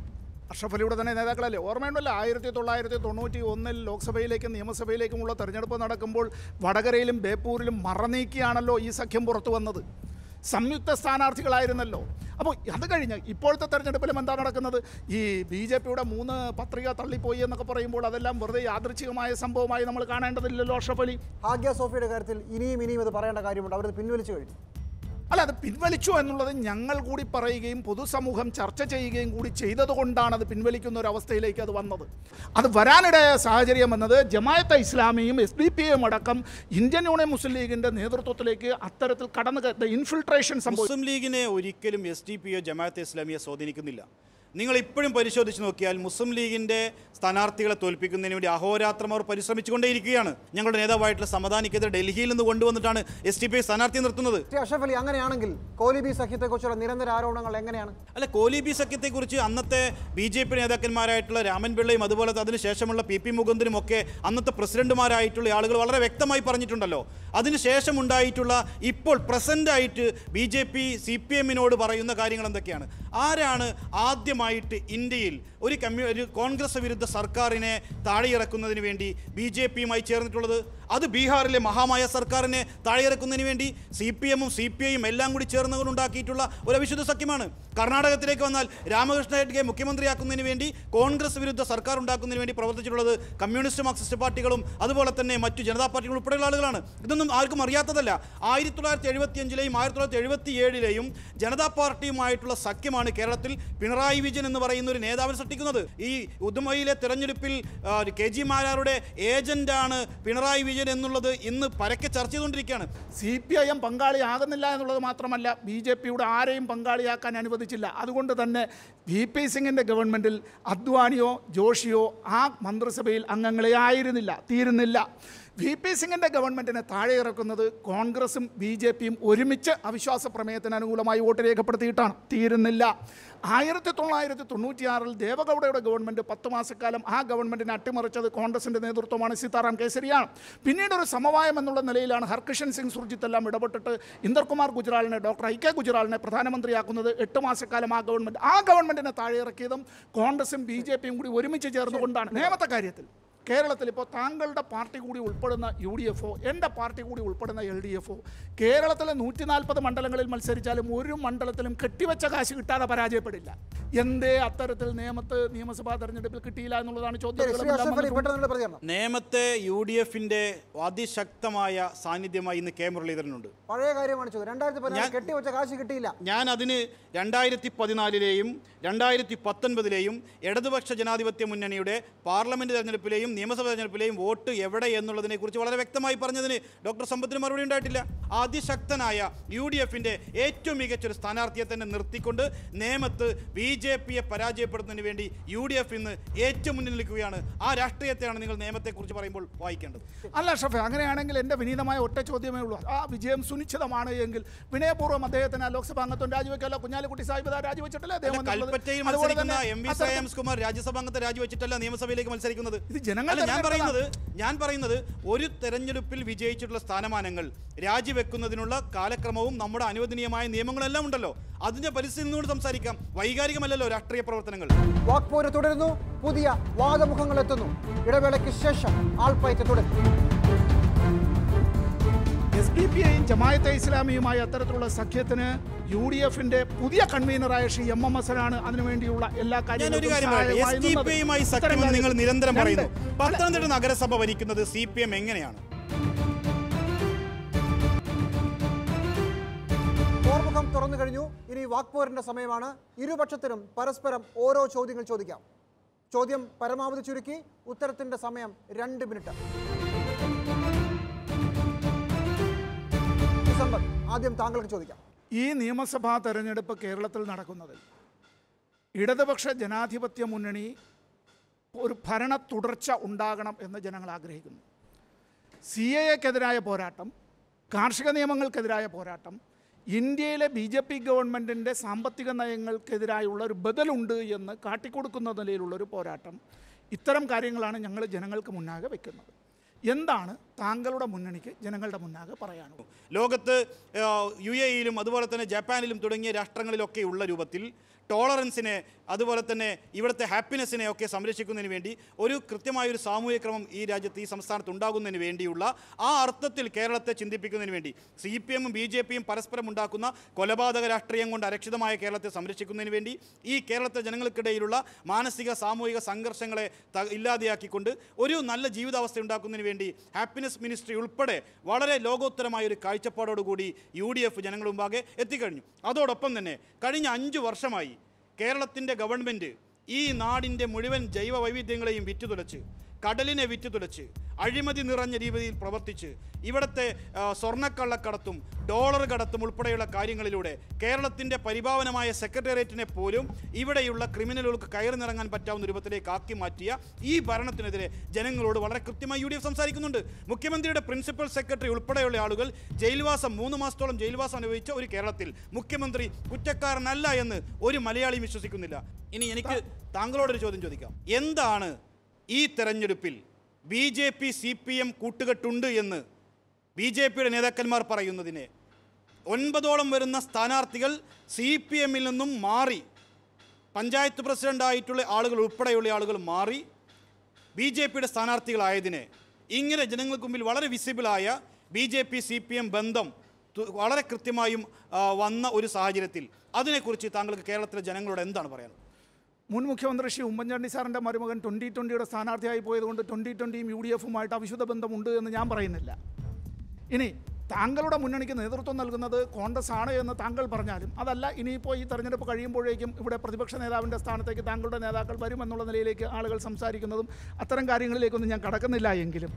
അഷ്റഫ് അലിയുടെ തന്നെ നേതാക്കളല്ലേ ഓർമ്മയുണ്ടല്ലോ ആയിരത്തി തൊള്ളായിരത്തി തൊണ്ണൂറ്റി ഒന്നിൽ ലോക്സഭയിലേക്കും നിയമസഭയിലേക്കുമുള്ള തെരഞ്ഞെടുപ്പ് നടക്കുമ്പോൾ വടകരയിലും ബേപ്പൂരിലും മറനീക്കിയാണല്ലോ ഈ സഖ്യം പുറത്തു വന്നത് സംയുക്ത സ്ഥാനാർത്ഥികളായിരുന്നല്ലോ അപ്പോൾ അത് കഴിഞ്ഞ് ഇപ്പോഴത്തെ തെരഞ്ഞെടുപ്പിലും എന്താ നടക്കുന്നത് ഈ ബി ജെ പിയുടെ മൂന്ന് പത്രിക തള്ളിപ്പോയി എന്നൊക്കെ പറയുമ്പോൾ അതെല്ലാം വെറുതെ യാദൃച്ഛികമായ സംഭവമായി നമ്മൾ കാണേണ്ടതില്ലല്ലോ അഷ്റഫ് അലി ഹാഗ്യ സോഫിയുടെ കാര്യത്തിൽ ഇനിയും ഇനിയും ഇത് പറയേണ്ട കാര്യമുണ്ട് അവരത് പിൻവലിച്ചു കഴിഞ്ഞു അല്ല അത് പിൻവലിച്ചു എന്നുള്ളത് ഞങ്ങൾ കൂടി പറയുകയും പൊതുസമൂഹം ചർച്ച ചെയ്യുകയും കൂടി ചെയ്തതുകൊണ്ടാണ് അത് പിൻവലിക്കുന്ന ഒരു അവസ്ഥയിലേക്ക് അത് വന്നത് അത് വരാനിടയായ സാഹചര്യം എന്നത് ജമായത്ത് ഇസ്ലാമിയും എസ് ഡി പി എം അടക്കം ഇന്ത്യൻ യൂണിയൻ മുസ്ലിം ലീഗിന്റെ നേതൃത്വത്തിലേക്ക് അത്തരത്തിൽ കടന്ന് ഇൻഫിൽട്രേഷൻ സംഭവിച്ചു മുസ്ലിം ലീഗിനെ ഒരിക്കലും എസ് ഡി പിയോ ജമാഅത്തെ ഇസ്ലാമിയെ സ്വാധീനിക്കുന്നില്ല നിങ്ങൾ ഇപ്പോഴും പരിശോധിച്ച് നോക്കിയാൽ മുസ്ലിം ലീഗിൻ്റെ സ്ഥാനാർത്ഥികളെ തോൽപ്പിക്കുന്നതിന് വേണ്ടി അഹോരാത്രം അവർ പരിശ്രമിച്ചുകൊണ്ടേയിരിക്കുകയാണ് ഞങ്ങളുടെ നേതാവായിട്ടുള്ള സമദാനിക്കെതിരെ ഡൽഹിയിൽ നിന്ന് കൊണ്ടുവന്നിട്ടാണ് എസ് ടി പി സ്ഥാനാർത്ഥിയെ നിർത്തുന്നത് ശ്രീ അഷഫ് അലി അങ്ങനെയാണെങ്കിൽ കോലിബി സഖ്യത്തെക്കുറിച്ചുള്ള നിരന്തര ആരോപണങ്ങൾ എങ്ങനെയാണ് അല്ല കോലിബി സഖ്യത്തെക്കുറിച്ച് അന്നത്തെ ബി ജെ പി നേതാക്കന്മാരായിട്ടുള്ള രാമൻ പിള്ളയും അതുപോലെ അതിനുശേഷമുള്ള പി പി മുകുന്ദനും ഒക്കെ അന്നത്തെ പ്രസിഡന്റുമാരായിട്ടുള്ള ആളുകൾ വളരെ വ്യക്തമായി പറഞ്ഞിട്ടുണ്ടല്ലോ അതിനുശേഷം ഉണ്ടായിട്ടുള്ള ഇപ്പോൾ പ്രസന്റ് ആയിട്ട് B J P C P എമ്മിനോട് പറയുന്ന കാര്യങ്ങൾ എന്തൊക്കെയാണ് ആരാണ് ആദ്യമായിട്ട് ഇന്ത്യയിൽ ഒരു കമ്മ്യൂ ഒരു കോൺഗ്രസ് വിരുദ്ധ സർക്കാരിനെ താഴെയിറക്കുന്നതിന് വേണ്ടി ബി ജെ പിയുമായി ചേർന്നിട്ടുള്ളത് അത് ബീഹാറിലെ മഹാമായ സർക്കാരിനെ താഴെയിറക്കുന്നതിന് വേണ്ടി സി പി എമ്മും സി പി ഐയും എല്ലാം കൂടി ചേർന്നുകൊണ്ട് ഉണ്ടാക്കിയിട്ടുള്ള ഒരു അവിശുദ്ധ സഖ്യമാണ് കർണാടകത്തിലേക്ക് വന്നാൽ രാമകൃഷ്ണ ഹെഡ്ഗെ മുഖ്യമന്ത്രിയാക്കുന്നതിന് വേണ്ടി കോൺഗ്രസ് വിരുദ്ധ സർക്കാർ ഉണ്ടാക്കുന്നതിന് വേണ്ടി പ്രവർത്തിച്ചിട്ടുള്ളത് കമ്മ്യൂണിസ്റ്റ് മാർക്സിസ്റ്റ് പാർട്ടികളും അതുപോലെ തന്നെ മറ്റു ജനതാ പാർട്ടികളും ഉൾപ്പെടെയുള്ള ആളുകളാണ് ഇതൊന്നും ആർക്കും അറിയാത്തതല്ല ആയിരത്തി തൊള്ളായിരത്തി എഴുപത്തി അഞ്ചിലെയും ആയിരത്തി തൊള്ളായിരത്തി എഴുപത്തി ഏഴിലെയും ജനതാ പാർട്ടിയുമായിട്ടുള്ള സഖ്യമാണ് കേരളത്തിൽ പിണറായി വിജയൻ എന്ന് പറയുന്ന ഒരു നേതാവിനെ സൃഷ്ടിക്കുന്നത് ഈ ഉദുമയിലെ തെരഞ്ഞെടുപ്പിൽ ആ, കെ ജി മാരാരുടെ ഏജന്റാണ് പിണറായി വിജയൻ എന്നുള്ളത് ഇന്ന് പരക്കെ ചർച്ച ചെയ്തുകൊണ്ടിരിക്കുകയാണ് സി പി ഐ എം പങ്കാളിയാകുന്നില്ല എന്നുള്ളത് മാത്രമല്ല ബി ജെ പിയുടെ ആരെയും പങ്കാളിയാക്കാൻ അനുവദിച്ചില്ല അതുകൊണ്ട് തന്നെ വി പി സിംഗിൻ്റെ ഗവൺമെൻറ്റിൽ അദ്വാനിയോ ജോഷിയോ ആ മന്ത്രിസഭയിൽ അംഗങ്ങളെ ആയിരുന്നില്ല തീരുന്നില്ല വി പി സിംഗിൻ്റെ ഗവൺമെൻറ്റിനെ താഴെ ഇറക്കുന്നത് കോൺഗ്രസും ബി ജെ പിയും ഒരുമിച്ച് അവിശ്വാസ പ്രമേയത്തിന് അനുകൂലമായി വോട്ട് രേഖപ്പെടുത്തിയിട്ടാണ് തീരുന്നില്ല ആയിരത്തി തൊള്ളായിരത്തി തൊണ്ണൂറ്റിയാറിൽ ദേവഗൗഡയുടെ ഗവൺമെൻറ് പത്ത് മാസക്കാലം ആ ഗവൺമെൻറ്റിനെ അട്ടിമറിച്ചത് കോൺഗ്രസിൻ്റെ നേതൃത്വമാണ് സീതാറാം കേസരിയാണ് പിന്നീട് ഒരു സമവായം എന്നുള്ള നിലയിലാണ് ഹർകിഷൻ സിംഗ് സുർജിത്ത് എല്ലാം ഇടപെട്ടിട്ട് ഇന്ദർകുമാർ ഗുജറാളിനെ ഡോക്ടർ ഐ കെ ഗുജറാളിനെ പ്രധാനമന്ത്രിയാക്കുന്നത് എട്ട് മാസക്കാലം ആ ഗവൺമെൻറ് ആ ഗവൺമെൻറ്റിനെ താഴെ ഇറക്കിയതും കോൺഗ്രസും ബി ജെ പിയും കൂടി ഒരുമിച്ച് ചേർന്നുകൊണ്ടാണ് നിയമത്തെ കാര്യത്തിൽ കേരളത്തിൽ ഇപ്പോൾ താങ്കളുടെ പാർട്ടി കൂടി ഉൾപ്പെടുന്ന യു ഡി എഫ് ഒ എൻ്റെ പാർട്ടി കൂടി ഉൾപ്പെടുന്ന എൽ ഡി എഫ് ഒ കേരളത്തിലെ നൂറ്റി നാൽപ്പത് മണ്ഡലങ്ങളിൽ മത്സരിച്ചാലും ഒരു മണ്ഡലത്തിലും കെട്ടിവെച്ച കാശ് കിട്ടാതെ പരാജയപ്പെടില്ല എന്തേ അത്തരത്തിൽ നിയമത്ത് നിയമസഭാ തെരഞ്ഞെടുപ്പിൽ കിട്ടിയില്ല എന്നുള്ളതാണ് ശരി, ശ്രീ അഷഫ് അലി ചോദ്യം പെട്ടെന്നുള്ള പ്രതികരണം നേമത്തെ യു ഡി എഫിന്റെ അതിശക്തമായ സാന്നിധ്യമായി ഇന്ന് കെ മുരളീധരനുണ്ട് പഴയ കാര്യമാണ് ചോദ്യം രണ്ടായിരത്തി പതിനാറ് കെട്ടിവെച്ച കാശ് കിട്ടിയില്ല ഞാൻ അതിന് രണ്ടായിരത്തി പതിനാലിലെയും രണ്ടായിരത്തി പത്തൊൻപതിലെയും ഇടതുപക്ഷ ജനാധിപത്യ മുന്നണിയുടെ പാർലമെന്റ് തെരഞ്ഞെടുപ്പിലെയും നിയമസഭാ തെരഞ്ഞെടുപ്പിലെയും വോട്ട് എവിടെ എന്നുള്ളതിനെക്കുറിച്ച് വളരെ വ്യക്തമായി പറഞ്ഞതിന് ഡോക്ടർ സമ്പത്തിന് മറുപടി ഉണ്ടായിട്ടില്ല അതിശക്തനായ യു ഡി എഫിന്റെ ഏറ്റവും മികച്ചൊരു സ്ഥാനാർത്ഥിയെ തന്നെ നിർത്തിക്കൊണ്ട് നേമത്ത് ബി ജെ പിയെ പരാജയപ്പെടുത്തുന്നതിന് വേണ്ടി യു ഡി എഫ് ഇന്ന് ഏറ്റവും മുന്നിൽ നിൽക്കുകയാണ് ആ രാഷ്ട്രീയത്തെയാണ് നിങ്ങൾ നിയമത്തെക്കുറിച്ച് പറയുമ്പോൾ വായിക്കേണ്ടത് അല്ല ഷഫെ അങ്ങനെയാണെങ്കിൽ എൻ്റെ വിനീതമായ ഒറ്റ ചോദ്യമേ ഉള്ളൂ ആ വിജയം സുനിശ്ചിതമാണ് എങ്കിൽ വിനയപൂർവ്വം അദ്ദേഹത്തിന് ആ ലോക്സഭാ അംഗത്വം രാജിവെക്കല്ല കുഞ്ഞാലിക്കുട്ടി സാഹിബ് ദാ രാജിവെച്ചിട്ടില്ല അല്ല, അദ്ദേഹം വന്നിട്ടുള്ളത്. കൽപ്പറ്റയിൽ അതുപോലെ മത്സരിക്കുന്ന തന്നെ എം വി അത്തരത്തിൽ- ശ്രേയാംസ് കുമാർ രാജ്യസഭാ അംഗത്തെ രാജിവെച്ചിട്ടല്ല നിയമസഭയിലേക്ക് മത്സരിക്കുന്നത് ഇത് ജനങ്ങൾ അല്ല ഞാൻ തെരഞ്ഞെടുത്തതാണ്. പറയുന്നത് ഞാൻ പറയുന്നത് ഒരു തെരഞ്ഞെടുപ്പിൽ വിജയിച്ചിട്ടുള്ള സ്ഥാനമാനങ്ങൾ രാജിവെക്കുന്നതിനുള്ള കാലക്രമവും നമ്മുടെ അനുവദനീയമായ നിയമങ്ങളെല്ലാം ഉണ്ടല്ലോ അതിന്റെ പരിസ്ഥിതി നിന്നുകൊണ്ട് സംസാരിക്കാം വൈകാരികമല്ലല്ലോ രാഷ്ട്രീയ പ്രവർത്തനങ്ങൾ വാക്പോര് തുടരുന്നു പുതിയ വാദമുഖങ്ങൾ എത്തുന്നു ഇടവേളയ്ക്ക് ശേഷം ആൾപ്പയറ്റ് തുടരും എസ് ഡി പി ഐയും ജമായത്തെ ഇസ്ലാമിയുമായി അത്തരത്തിലുള്ള സഖ്യത്തിന് യു ഡി എഫിന്റെ പുതിയ കൺവീനറായ ശ്രീ എം എം ഹസനാണ് അതിനുവേണ്ടിയുള്ള എല്ലാ ഞാൻ ഒരു കാര്യം സഹായമായി എസ് ടി നിന്നത്. പി യുമായി ഇത്തരം സഖ്യമെന്ന് നിങ്ങൾ കാര്യങ്ങൾ- നിരന്തരം രണ്ട്. പറയുന്നു പത്തനംതിട്ട നഗരസഭ ഭരിക്കുന്നത് സി പി എം എങ്ങനെയാണ് പോർമുഖം തുറന്നു കഴിഞ്ഞു ഇനി വാക്പോരിന്റെ സമയമാണ് ഇരുപക്ഷത്തിനും പരസ്പരം ഓരോ ചോദ്യങ്ങൾ ചോദിക്കാം ചോദ്യം പരമാവധി ചുരുക്കി ഉത്തരത്തിന്റെ സമയം രണ്ട് മിനിറ്റ് ഡിസംബർ ആദ്യം താങ്കൾക്ക് ചോദിക്കാം ഈ നിയമസഭാ തെരഞ്ഞെടുപ്പ് കേരളത്തിൽ നടക്കുന്നതിൽ ഇടതുപക്ഷ ജനാധിപത്യ മുന്നണി ഒരു ഭരണ തുടർച്ച ഉണ്ടാകണം എന്ന് ജനങ്ങൾ ആഗ്രഹിക്കുന്നു സി എ എക്കെതിരായ പോരാട്ടം കാർഷിക നിയമങ്ങൾക്കെതിരായ പോരാട്ടം ഇന്ത്യയിലെ ബി ജെ പി ഗവൺമെൻറ്റിൻ്റെ സാമ്പത്തിക നയങ്ങൾക്കെതിരായുള്ള ഒരു ബദലുണ്ട് എന്ന് കാട്ടിക്കൊടുക്കുന്ന നിലയിലുള്ള ഒരു പോരാട്ടം ഇത്തരം കാര്യങ്ങളാണ് ഞങ്ങൾ ജനങ്ങൾക്ക് മുന്നാകെ വെക്കുന്നത് എന്താണ് താങ്കളുടെ മുന്നണിക്ക് ജനങ്ങളുടെ മുന്നാകെ പറയാനുള്ളത് ലോകത്ത് യു എ ഇയിലും അതുപോലെ തന്നെ ജപ്പാനിലും തുടങ്ങിയ രാഷ്ട്രങ്ങളിലൊക്കെ ഉള്ള രൂപത്തിൽ ടോളറൻസിനെ അതുപോലെ തന്നെ ഇവിടുത്തെ ഹാപ്പിനെസ്സിനെ ഒക്കെ സംരക്ഷിക്കുന്നതിന് വേണ്ടി ഒരു കൃത്യമായൊരു സാമൂഹിക ക്രമം ഈ രാജ്യത്ത് ഈ സംസ്ഥാനത്ത് ഉണ്ടാകുന്നതിന് വേണ്ടിയുള്ള ആ അർത്ഥത്തിൽ കേരളത്തെ ചിന്തിപ്പിക്കുന്നതിന് വേണ്ടി സി പി എമ്മും ബി ജെ പിയും പരസ്പരം ഉണ്ടാക്കുന്ന കൊലപാതക രാഷ്ട്രീയം കൊണ്ട് അരക്ഷിതമായ കേരളത്തെ സംരക്ഷിക്കുന്നതിന് വേണ്ടി ഈ കേരളത്തെ ജനങ്ങൾക്കിടയിലുള്ള മാനസിക സാമൂഹിക സംഘർഷങ്ങളെ ത- ഇല്ലാതെയാക്കിക്കൊണ്ട് ഒരു നല്ല ജീവിതാവസ്ഥ ഉണ്ടാക്കുന്നതിന് വേണ്ടി ഹാപ്പിനെസ് മിനിസ്ട്രി ഉൾപ്പെടെ വളരെ ലോകോത്തരമായ ഒരു കാഴ്ചപ്പാടോടുകൂടി യു ഡി എഫ് ജനങ്ങൾ മുമ്പാകെ എത്തിക്കഴിഞ്ഞു അതോടൊപ്പം തന്നെ കഴിഞ്ഞ അഞ്ച് വർഷമായി കേരളത്തിൻ്റെ ഗവൺമെൻറ് ഈ നാടിൻ്റെ മുഴുവൻ ജൈവ വൈവിധ്യങ്ങളെയും വിറ്റുതുലച്ച് കടലിനെ വിറ്റുതുലച്ച് അഴിമതി നിറഞ്ഞ രീതിയിൽ പ്രവർത്തിച്ച് ഇവിടുത്തെ ആ, സ്വർണ്ണക്കള്ളക്കടത്തും ഡോളർ കടത്തും ഉൾപ്പെടെയുള്ള കാര്യങ്ങളിലൂടെ കേരളത്തിൻ്റെ പരിഭാവനമായ സെക്രട്ടേറിയറ്റിനെ പോലും ഇവിടെയുള്ള ക്രിമിനലുകൾക്ക് കയറി പറ്റാവുന്ന രൂപത്തിലേക്ക് ആക്കി മാറ്റിയ ഈ ഭരണത്തിനെതിരെ ജനങ്ങളോട് വളരെ കൃത്യമായി യു ഡി എഫ് സംസാരിക്കുന്നുണ്ട് മുഖ്യമന്ത്രിയുടെ പ്രിൻസിപ്പൽ സെക്രട്ടറി ഉൾപ്പെടെയുള്ള ആളുകൾ ജയിൽവാസം മൂന്ന് മാസത്തോളം ജയിൽവാസം അനുഭവിച്ച ഒരു കേരളത്തിൽ മുഖ്യമന്ത്രി കുറ്റക്കാരനല്ല എന്ന് ഒരു മലയാളിയും വിശ്വസിക്കുന്നില്ല ഇനി എനിക്ക് താങ്കളോടൊരു ചോദ്യം ചോദിക്കാം എന്താണ് ഈ തെരഞ്ഞെടുപ്പിൽ B J P C P M കൂട്ടുകെട്ടുണ്ട് എന്ന് ബി ജെ പിയുടെ നേതാക്കന്മാർ പറയുന്നതിനെ ഒൻപതോളം വരുന്ന സ്ഥാനാർത്ഥികൾ സി പി എമ്മിൽ നിന്നും മാറി പഞ്ചായത്ത് പ്രസിഡൻ്റായിട്ടുള്ള ആളുകൾ ഉൾപ്പെടെയുള്ള ആളുകൾ മാറി ബി ജെ പിയുടെ സ്ഥാനാർത്ഥികളായതിനെ ഇങ്ങനെ ജനങ്ങൾക്ക് മുമ്പിൽ വളരെ വിസിബിളായ B J P C P M ബന്ധം തു- വളരെ കൃത്യമായും ആ, വന്ന ഒരു സാഹചര്യത്തിൽ അതിനെക്കുറിച്ച് താങ്കൾക്ക് കേരളത്തിലെ ജനങ്ങളോട് എന്താണ് പറയാനുള്ളത് മുൻ മുഖ്യമന്ത്രി ശ്രീ ഉമ്മൻചാണ്ടി സാറിൻ്റെ മരുമകൻ ട്വൻ്റി ട്വൻ്റിയുടെ സ്ഥാനാർത്ഥിയായി പോയതുകൊണ്ട് ട്വൻ്റി ട്വൻ്റിയും യു ഡി എഫുമായിട്ട് അവിശുദ്ധ ബന്ധമുണ്ട് എന്ന് ഞാൻ പറയുന്നില്ല ഇനി താങ്കളുടെ മുന്നണിക്ക് നേതൃത്വം നൽകുന്നത് കോൺഗ്രസ് ആണ് എന്ന് താങ്കൾ പറഞ്ഞാലും അതല്ല ഇനിയിപ്പോൾ ഈ തെരഞ്ഞെടുപ്പ് കഴിയുമ്പോഴേക്കും ഇവിടെ പ്രതിപക്ഷ നേതാവിൻ്റെ സ്ഥാനത്തേക്ക് താങ്കളുടെ നേതാക്കൾ വരുമെന്നുള്ള നിലയിലേക്ക് ആളുകൾ സംസാരിക്കുന്നതും അത്തരം കാര്യങ്ങളിലേക്കൊന്നും ഞാൻ കടക്കുന്നില്ല എങ്കിലും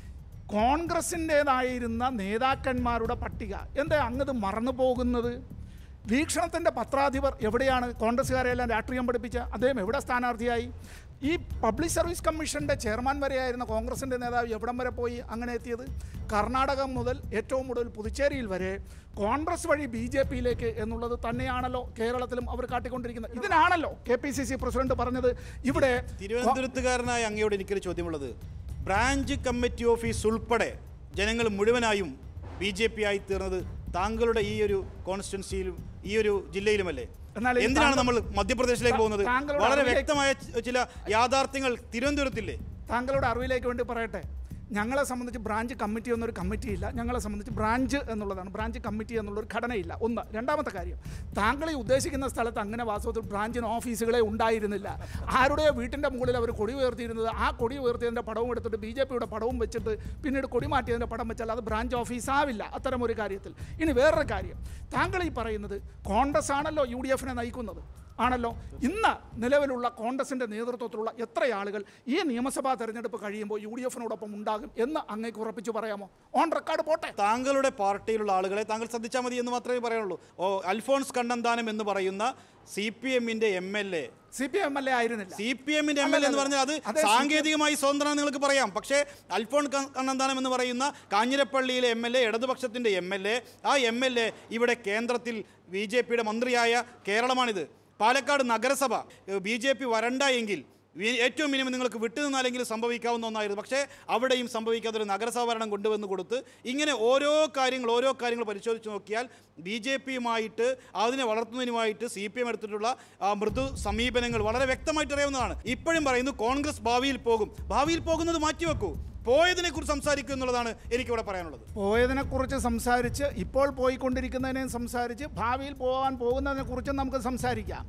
കോൺഗ്രസിൻ്റേതായിരുന്ന നേതാക്കന്മാരുടെ പട്ടിക എന്താ അങ്ങത് മറന്നു പോകുന്നത് വീക്ഷണത്തിൻ്റെ പത്രാധിപർ എവിടെയാണ് കോൺഗ്രസ്സുകാരെല്ലാം രാഷ്ട്രീയം പഠിപ്പിച്ച അദ്ദേഹം എവിടെ സ്ഥാനാർത്ഥിയായി ഈ പബ്ലിക് സർവീസ് കമ്മീഷൻ്റെ ചെയർമാൻ വരെയായിരുന്ന കോൺഗ്രസിൻ്റെ നേതാവ് എവിടം വരെ പോയി അങ്ങനെ എത്തിയത് കർണാടകം മുതൽ ഏറ്റവും കൂടുതൽ പുതുച്ചേരിയിൽ വരെ കോൺഗ്രസ് വഴി ബി ജെ പിയിലേക്ക് എന്നുള്ളത് തന്നെയാണല്ലോ കേരളത്തിലും അവർ കാട്ടിക്കൊണ്ടിരിക്കുന്നത് ഇതിനാണല്ലോ K P C C president പറഞ്ഞത് ഇവിടെ തിരുവനന്തപുരത്തുകാരനായ അങ്ങയോട് എനിക്കൊരു ചോദ്യമുള്ളത് ബ്രാഞ്ച് കമ്മിറ്റി ഓഫീസ് ഉൾപ്പെടെ ജനങ്ങൾ മുഴുവനായും ബി ജെ പി ആയി തീർന്നത് താങ്കളുടെ ഈ ഒരു കോൺസ്റ്റിറ്റ്യൻസിയിലും ഈ ഒരു ജില്ലയിലുമല്ലേ എന്നാൽ ഈ എന്തിനാണ് താങ്കൾ- നമ്മൾ മധ്യപ്രദേശിലേക്ക് താ- പോകുന്നത് താങ്കളുടെ വളരെ അറിവിലേക്ക്- വ്യക്തമായ ച- ചില യാഥാർത്ഥ്യങ്ങൾ തിരുവനന്തപുരത്തില്ലേ താങ്കളുടെ അറിവിലേക്ക് വേണ്ടി പറയട്ടെ ഞങ്ങളെ സംബന്ധിച്ച് ബ്രാഞ്ച് കമ്മിറ്റി എന്നൊരു കമ്മിറ്റി ഇല്ല ഞങ്ങളെ സംബന്ധിച്ച് ബ്രാഞ്ച് എന്നുള്ളതാണ് ബ്രാഞ്ച് കമ്മിറ്റി എന്നുള്ളൊരു ഘടനയില്ല ഒന്ന് രണ്ടാമത്തെ കാര്യം താങ്കൾ ഈ ഉദ്ദേശിക്കുന്ന സ്ഥലത്ത് അങ്ങനെ വാസ്തവത്തിൽ ബ്രാഞ്ചിന് ഓഫീസുകളെ ഉണ്ടായിരുന്നില്ല ആരുടെയോ വീട്ടിൻ്റെ മുകളിൽ അവർ കൊടി ഉയർത്തിയിരുന്നത് ആ കൊടി ഉയർത്തിയതിൻ്റെ പടവും എടുത്തിട്ട് ബി ജെ പിയുടെ പടവും വെച്ചിട്ട് പിന്നീട് കൊടി മാറ്റിയതിൻ്റെ പടം വെച്ചാൽ അത് ബ്രാഞ്ച് ഓഫീസ് ആവില്ല അത്തരം ഒരു കാര്യത്തിൽ ഇനി വേറൊരു കാര്യം താങ്കൾ ഈ പറയുന്നത് കോൺഗ്രസ് ആണല്ലോ യു ഡി എഫിനെ നയിക്കുന്നത് ആണല്ലോ ഇന്ന് നിലവിലുള്ള കോൺഗ്രസിൻ്റെ നേതൃത്വത്തിലുള്ള എത്ര ആളുകൾ ഈ നിയമസഭാ തെരഞ്ഞെടുപ്പ് കഴിയുമ്പോൾ യു ഡി എഫിനോടൊപ്പം ഉണ്ടാകും എന്ന് അങ്ങേക്ക് ഉറപ്പിച്ചു പറയാമോ ഓൺ റെക്കോർഡ് പോട്ടെ താങ്കളുടെ പാർട്ടിയിലുള്ള ആളുകളെ താങ്കൾ ശ്രദ്ധിച്ചാൽ മതി എന്ന് മാത്രമേ പറയാനുള്ളൂ ഓ അൽഫോൺസ് കണ്ണന്താനം എന്ന് പറയുന്ന സി പി എമ്മിന്റെ M L A C P M L L ആയിരുന്നില്ല സി പി എമ്മിന്റെ എം എൽ എന്ന് പറഞ്ഞാൽ അത് അതെ, സാങ്കേതികമായി സ്വതന്ത്രം നിങ്ങൾക്ക് പറയാം പക്ഷേ അൽഫോൺ ക- കണ്ണന്താനം എന്ന് പറയുന്ന കാഞ്ഞിരപ്പള്ളിയിലെ എം എൽ എ ഇടതുപക്ഷത്തിന്റെ എം എൽ എ ആ എം എൽ എ ഇവിടെ കേന്ദ്രത്തിൽ ബി ജെ പിയുടെ മന്ത്രിയായ കേരളമാണിത് പാലക്കാട് നഗരസഭ ബി ജെ പി വരണ്ട എങ്കിൽ വി- ഏറ്റവും മിനിമം നിങ്ങൾക്ക് വിട്ടുനിന്നാലെങ്കിലും സംഭവിക്കാവുന്ന ഒന്നായിരുന്നു പക്ഷേ അവിടെയും സംഭവിക്കാത്ത ഒരു നഗരസഭ ഭരണം കൊണ്ടുവന്ന് കൊടുത്ത് ഇങ്ങനെ ഓരോ കാര്യങ്ങൾ ഓരോ കാര്യങ്ങൾ പരിശോധിച്ച് നോക്കിയാൽ ബി ജെ പിയുമായിട്ട് അതിനെ വളർത്തുന്നതിനുമായിട്ട് സി പി എം എടുത്തിട്ടുള്ള ആ, മൃദു സമീപനങ്ങൾ വളരെ വ്യക്തമായിട്ട് അറിയാവുന്നതാണ് ഇപ്പോഴും പറയുന്നു കോൺഗ്രസ് ഭാവിയിൽ പോകും ഭാവിയിൽ പോകുന്നത് മാറ്റിവെക്കൂ പോയതിനെ കുറിച്ച് സംസാരിക്കുക എന്നുള്ളതാണ് എനിക്കിവിടെ പറയാനുള്ളത് പോയതിനെക്കുറിച്ച് സംസാരിച്ച് ഇപ്പോൾ പോയിക്കൊണ്ടിരിക്കുന്നതിനെയും സംസാരിച്ച് ഭാവിയിൽ പോകാൻ പോകുന്നതിനെക്കുറിച്ചും നമുക്ക് സംസാരിക്കാം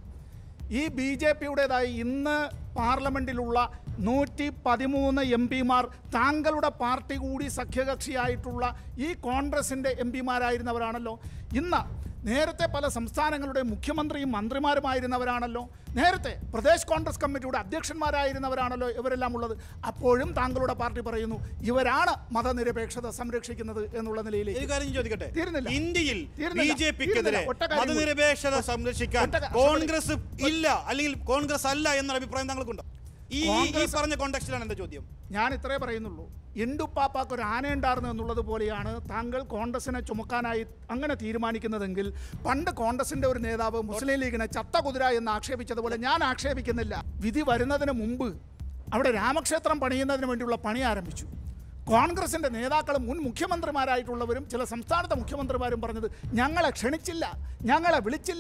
ഈ ബി ജെ പിയുടേതായി ഇന്ന് പാർലമെൻറ്റിലുള്ള നൂറ്റി പതിമൂന്ന് എം പിമാർ താങ്കളുടെ പാർട്ടി കൂടി സഖ്യകക്ഷിയായിട്ടുള്ള ഈ കോൺഗ്രസിൻ്റെ എം പിമാരായിരുന്നവരാണല്ലോ ഇന്ന് നേരത്തെ പല സംസ്ഥാനങ്ങളുടെ മുഖ്യമന്ത്രിയും മന്ത്രിമാരുമായിരുന്നവരാണല്ലോ നേരത്തെ പ്രദേശ് കോൺഗ്രസ് കമ്മിറ്റിയുടെ അധ്യക്ഷന്മാരായിരുന്നവരാണല്ലോ ഇവരെല്ലാം ഉള്ളത് അപ്പോഴും താങ്കളുടെ പാർട്ടി പറയുന്നു ഇവരാണ് മതനിരപേക്ഷത സംരക്ഷിക്കുന്നത് എന്നുള്ള നിലയിലേക്ക് ഒരു കാര്യം ചോദിക്കട്ടെ തീരുന്നില്ല. ഇന്ത്യയിൽ ബി തീരുന്നില്ല. ജെ പിക്കെതിരെ തീരുന്നില്ല. ഒറ്റ കാര്യം കൂടി. മതനിരപേക്ഷത സംരക്ഷിക്കാൻ ഒറ്റ കാ- കോൺഗ്രസ് ഇല്ല അല്ലെങ്കിൽ കോൺഗ്രസ് അല്ല എന്നൊരു അഭിപ്രായം താങ്കൾക്കുണ്ടോ ഈ ഈ- ഈ കോൺഗ്രസ്- പറഞ്ഞ കോണ്ടെക്സ്റ്റിലാണ് എന്റെ ചോദ്യം ഞാൻ ഇത്രേ പറയുന്നുള്ളൂ എണ്ടുപ്പാപ്പാക്ക് ഒരു ആന ഉണ്ടായിരുന്നു എന്നുള്ളത് പോലെയാണ് താങ്കൾ കോൺഗ്രസിനെ ചുമക്കാനായി അങ്ങനെ തീരുമാനിക്കുന്നതെങ്കിൽ പണ്ട് കോൺഗ്രസിന്റെ ഒരു നേതാവ് മുസ്ലിം ലീഗിനെ ചത്ത കുതിര എന്ന് ആക്ഷേപിച്ചതുപോലെ ഞാൻ ആക്ഷേപിക്കുന്നില്ല വിധി വരുന്നതിന് മുമ്പ് അവിടെ രാമക്ഷേത്രം പണിയുന്നതിന് വേണ്ടിയുള്ള പണി ആരംഭിച്ചു കോൺഗ്രസിന്റെ നേതാക്കളും മുൻ മുഖ്യമന്ത്രിമാരായിട്ടുള്ളവരും ചില സംസ്ഥാനത്തെ മുഖ്യമന്ത്രിമാരും പറഞ്ഞത് ഞങ്ങളെ ക്ഷണിച്ചില്ല ഞങ്ങളെ വിളിച്ചില്ല